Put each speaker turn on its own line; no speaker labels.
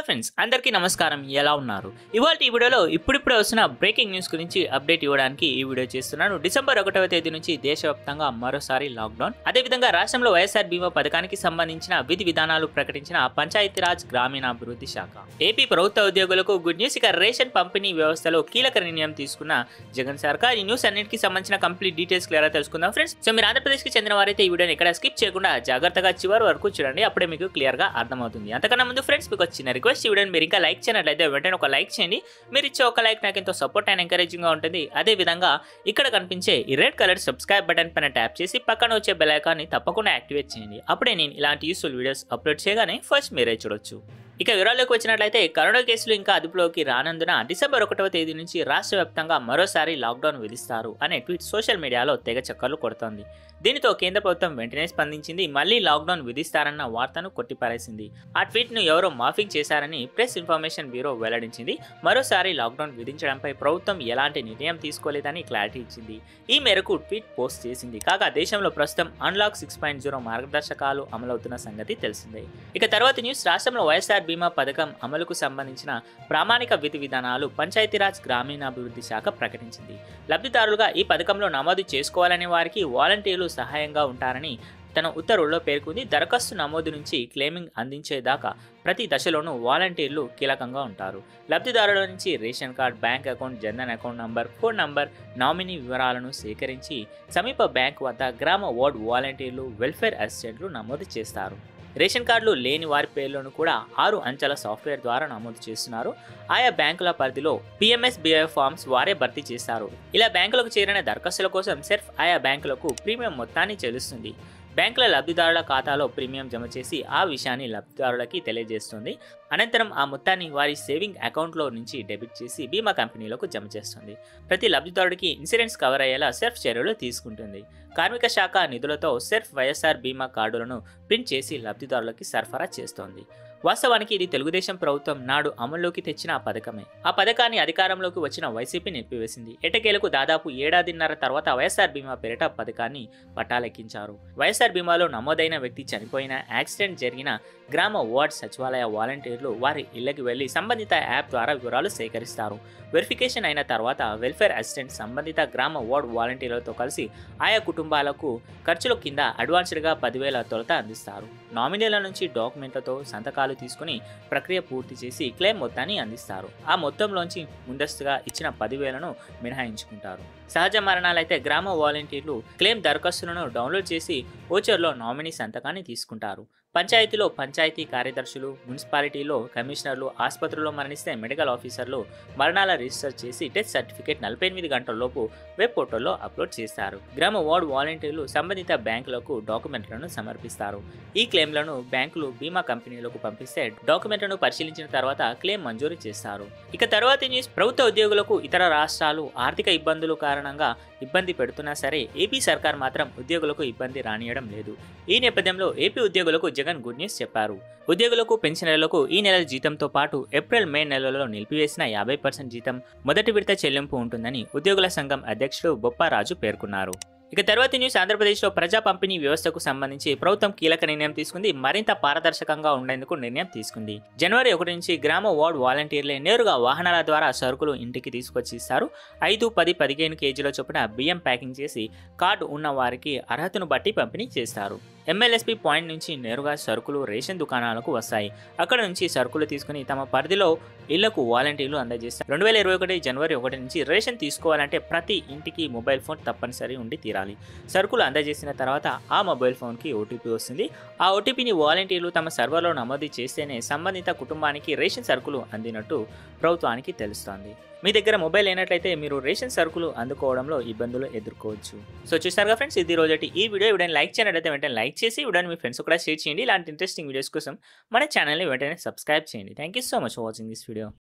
hello friends అందరికీ నమస్కారం ఎలా ఉన్నారు ఇవాళ ఈ వీడియోలో ఇప్పుడిప్పుడే వస్తున్న బ్రేకింగ్ న్యూస్ గురించి అప్డేట్ ఇవ్వడానికి ఈ వీడియో చేస్తున్నాను డిసెంబర్ ఒకటవ తేదీ నుంచి దేశవ్యాప్తంగా మరోసారి లాక్డౌన్ అదేవిధంగా రాష్ట్రంలో వైఎస్ఆర్ బీమా పథకానికి సంబంధించిన విధి విధానాలు ప్రకటించిన పంచాయతీరాజ్ గ్రామీణాభివృద్ధి శాఖ ఏపీ ప్రభుత్వ ఉద్యోగులకు గుడ్ న్యూస్ ఇక రేషన్ పంపిణీ వ్యవస్థలో కీలక నిర్ణయం తీసుకున్న జగన్ సర్కార్ ఈ న్యూస్ అన్నిటికీ సంబంధించిన కంప్లీట్ డీటెయిల్స్ క్లియర్ తెలుసుకుందాం ఫ్రెండ్స్ సో మీరు ఆంధ్రప్రదేశ్ కి చెందిన వారైతే ఈ వీడియోని ఎక్కడ స్కిప్ చేయకుండా జాగ్రత్తగా చివరి వరకు చూడండి అప్పుడే మీకు క్లియర్ గా అర్థమవుతుంది అంతకన్నా ముందు ఫ్రెండ్స్ మీకు ఒక చిన్న రిక్వెస్ట్ ఈ వీడియోని మీరు ఇంకా లైక్ చేయనట్లయితే వెంటనే ఒక లైక్ చేయండి మీరు ఇచ్చే ఒక లైక్ నాకు ఎంతో సపోర్ట్ అండ్ ఎంకరేజింగ్ గా ఉంటుంది అదే విధంగా ఇక్కడ కనిపించే ఈ రెడ్ కలర్ సబ్స్క్రైబ్ బటన్ పైన ట్యాప్ చేసి పక్కన వచ్చే బెల్ ఐకాన్ని తప్పకుండా యాక్టివేట్ చేయండి అప్పుడే నేను ఇలాంటి యూస్ఫుల్ వీడియోస్ అప్లోడ్ చేయగానే ఫస్ట్ మీరే చూడొచ్చు ఇక వివరాల్లోకి వచ్చినట్లయితే కరోనా కేసులు ఇంకా అదుపులోకి రానందున డిసెంబర్ ఒకటవ తేదీ నుంచి రాష్ట్ర వ్యాప్తంగా మరోసారి లాక్డౌన్ విధిస్తారు అనే ట్వీట్ సోషల్ మీడియాలో తెగ చక్కర్లు కొడుతోంది దీనితో కేంద్ర ప్రభుత్వం వెంటనే స్పందించింది మళ్ళీ లాక్డౌన్ విధిస్తారన్న వార్తను కొట్టిపారేసింది ఆ ట్వీట్ను ఎవరో మాఫింగ్ చేశారని ప్రెస్ ఇన్ఫర్మేషన్ బ్యూరో వెల్లడించింది మరోసారి లాక్డౌన్ విధించడంపై ప్రభుత్వం ఎలాంటి నిర్ణయం తీసుకోలేదని క్లారిటీ ఇచ్చింది ఈ మేరకు ట్వీట్ పోస్ట్ చేసింది కాగా దేశంలో ప్రస్తుతం అన్లాక్ సిక్స్ పాయింట్ జీరో మార్గదర్శకాలు అమలవుతున్న సంగతి తెలిసిందే ఇక తర్వాత న్యూస్ రాష్ట్రంలో వైఎస్ఆర్ బీమా పథకం అమలుకు సంబంధించిన ప్రామాణిక విధి విధానాలు పంచాయతీరాజ్ గ్రామీణాభివృద్ధి శాఖ ప్రకటించింది లబ్ధిదారులుగా ఈ పథకంలో నమోదు చేసుకోవాలనే వారికి వాలంటీర్లు సహాయంగా ఉంటారని తన ఉత్తర్వుల్లో పేర్కొంది దరఖాస్తు నమోదు నుంచి క్లెయిమింగ్ అందించేదాకా ప్రతి దశలోనూ వాలంటీర్లు కీలకంగా ఉంటారు లబ్ధిదారుల నుంచి ration card bank account Jan Dhan account number phone number nominee వివరాలను సేకరించి సమీప బ్యాంక్ వద్ద గ్రామ వార్డ్ వాలంటీర్లు వెల్ఫేర్ అసిస్టెంట్లు నమోదు చేస్తారు రేషన్ కార్డులు లేని వారి పేర్లను కూడా ఆరు అంచెల సాఫ్ట్వేర్ ద్వారా నమోదు చేస్తున్నారు ఆయా బ్యాంకుల పరిధిలో పిఎంఎస్ బిఐ ఫామ్స్ వారే భర్తీ చేస్తారు ఇలా బ్యాంకులకు చేరిన దరఖాస్తుల కోసం సెర్ఫ్ ఆయా బ్యాంకులకు ప్రీమియం మొత్తాన్ని చెల్లిస్తుంది బ్యాంకుల లబ్ధిదారుల ఖాతాలో ప్రీమియం జమ చేసి ఆ విషయాన్ని లబ్ధిదారులకి తెలియజేస్తుంది అనంతరం ఆ మొత్తాన్ని వారి సేవింగ్ అకౌంట్లో నుంచి డెబిట్ చేసి బీమా కంపెనీలకు జమ చేస్తుంది ప్రతి లబ్ధిదారుడికి ఇన్సూరెన్స్ కవర్ అయ్యేలా సెర్ఫ్ చర్యలు తీసుకుంటుంది కార్మిక శాఖ నిధులతో సెర్ఫ్ వైఎస్ఆర్ బీమా కార్డులను ప్రింట్ చేసి లబ్ధిదారులకి సరఫరా చేస్తోంది వాస్తవానికి ఇది తెలుగుదేశం ప్రభుత్వం నాడు అమల్లోకి తెచ్చిన పథకమే ఆ పథకాన్ని అధికారంలోకి వచ్చిన వైసీపీ నిలిపివేసింది ఎటకేలకు దాదాపు ఏడాదిన్నర తర్వాత వైఎస్ఆర్ బీమా పేరిట పథకాన్ని పట్టాలెక్కించారు వైఎస్ఆర్ బీమాలో నమోదైన వ్యక్తి చనిపోయిన యాక్సిడెంట్ జరిగిన గ్రామ వార్డ్ సచివాలయ వాలంటీర్లు వారి ఇళ్లకి వెళ్లి సంబంధిత యాప్ ద్వారా వివరాలు సేకరిస్తారు వెరిఫికేషన్ అయిన తర్వాత వెల్ఫేర్ అసిస్టెంట్ సంబంధిత గ్రామ వార్డ్ వాలంటీర్లతో కలిసి ఆయా కుటుంబాలకు ఖర్చుల కింద అడ్వాన్స్డ్గా పదివేల తొలత అందిస్తారు నామినీల నుంచి డాక్యుమెంట్లతో సంతకాలు తీసుకుని ప్రక్రియ పూర్తి చేసి క్లెయిమ్ మొత్తాన్ని అందిస్తారు ఆ మొత్తంలోంచి ముందస్తుగా ఇచ్చిన పదివేలను మినహాయించుకుంటారు సహజ మరణాలైతే గ్రామ వాలంటీర్లు క్లెయిమ్ దరఖాస్తులను డౌన్లోడ్ చేసి ఓచర్లో నామినీ సంతకాన్ని తీసుకుంటారు పంచాయతీలో పంచాయతీ కార్యదర్శులు మున్సిపాలిటీలో కమిషనర్లు ఆసుపత్రిలో మరణిస్తే మెడికల్ ఆఫీసర్లు మరణాల రిజిస్టర్ చేసి డెత్ సర్టిఫికేట్ నలభై ఎనిమిది గంటలలోపు వెబ్ పోర్టల్లో అప్లోడ్ చేస్తారు గ్రామ వార్డ్ వాలంటీర్లు సంబంధిత బ్యాంకులకు డాక్యుమెంట్లను సమర్పిస్తారు ఈ క్లెయిమ్లను బ్యాంకులు బీమా కంపెనీలకు పంపిస్తే డాక్యుమెంట్లను పరిశీలించిన తర్వాత క్లెయిమ్ మంజూరు చేస్తారు ఇక తర్వాతి న్యూస్ ప్రభుత్వ ఉద్యోగులకు ఇతర రాష్ట్రాలు ఆర్థిక ఇబ్బందులు కారణంగా ఇబ్బంది పెడుతున్నా సరే ఏపీ సర్కార్ మాత్రం ఉద్యోగులకు ఇబ్బంది రానియడం లేదు ఈ నేపథ్యంలో ఏపీ ఉద్యోగులకు జగన్ గుడ్ న్యూస్ చెప్పారు ఉద్యోగులకు పెన్షనర్లకు ఈ నెల జీతంతో పాటు ఏప్రిల్ మే నెలలో నిలిపివేసిన యాభై పర్సెంట్ జీతం మొదటి విడత చెల్లింపు ఉంటుందని ఉద్యోగుల సంఘం అధ్యక్షుడు బొప్పారాజు పేర్కొన్నారు ఇక తర్వాతి న్యూస్ ఆంధ్రప్రదేశ్లో ప్రజా పంపిణీ వ్యవస్థకు సంబంధించి ప్రభుత్వం కీలక నిర్ణయం తీసుకుంది మరింత పారదర్శకంగా ఉండేందుకు నిర్ణయం తీసుకుంది జనవరి ఒకటి నుంచి గ్రామ వార్డ్ వాలంటీర్లే నేరుగా వాహనాల ద్వారా సరుకులు ఇంటికి తీసుకొచ్చి ఇస్తారు ఐదు పది పదిహేను కేజీల చొప్పున బియ్యం ప్యాకింగ్ చేసి కార్డు ఉన్న వారికి అర్హతను బట్టి పంపిణీ చేస్తారు ఎంఎల్ఎస్పి పాయింట్ నుంచి నేరుగా సరుకులు రేషన్ దుకాణాలకు వస్తాయి అక్కడ నుంచి సరుకులు తీసుకుని తమ పరిధిలో ఇళ్లకు వాలంటీర్లు అందజేస్తారు రెండు వేల ఇరవై ఒకటి జనవరి ఒకటి నుంచి రేషన్ తీసుకోవాలంటే ప్రతి ఇంటికి మొబైల్ ఫోన్ తప్పనిసరి ఉండి తీరాలి సరుకులు అందజేసిన తర్వాత ఆ మొబైల్ ఫోన్కి ఓటీపీ వస్తుంది ఆ ఓటీపీని వాలంటీర్లు తమ సర్వర్లో నమోదు చేస్తేనే సంబంధిత కుటుంబానికి రేషన్ సరుకులు అందినట్టు ప్రభుత్వానికి తెలుస్తోంది మీ దగ్గర మొబైల్ అయినట్లయితే మీరు రేషన్ సరుకులు అందుకోవడంలో ఇబ్బందులు ఎదుర్కోవచ్చు సో చూసారుగా ఫ్రెండ్స్ ఇది రోజటి ఈ వీడియో వీడియోని లైక్ చేయనట్లయితే వెంటనే లైక్ చేసి వీడియోని మీ ఫ్రెండ్స్ కూడా షేర్ చేయండి ఇలాంటి ఇంట్రెస్టింగ్ వీడియోస్ కోసం మన ఛానల్ని వెంటనే సబ్స్క్రైబ్ చేయండి thank you so much for watching this video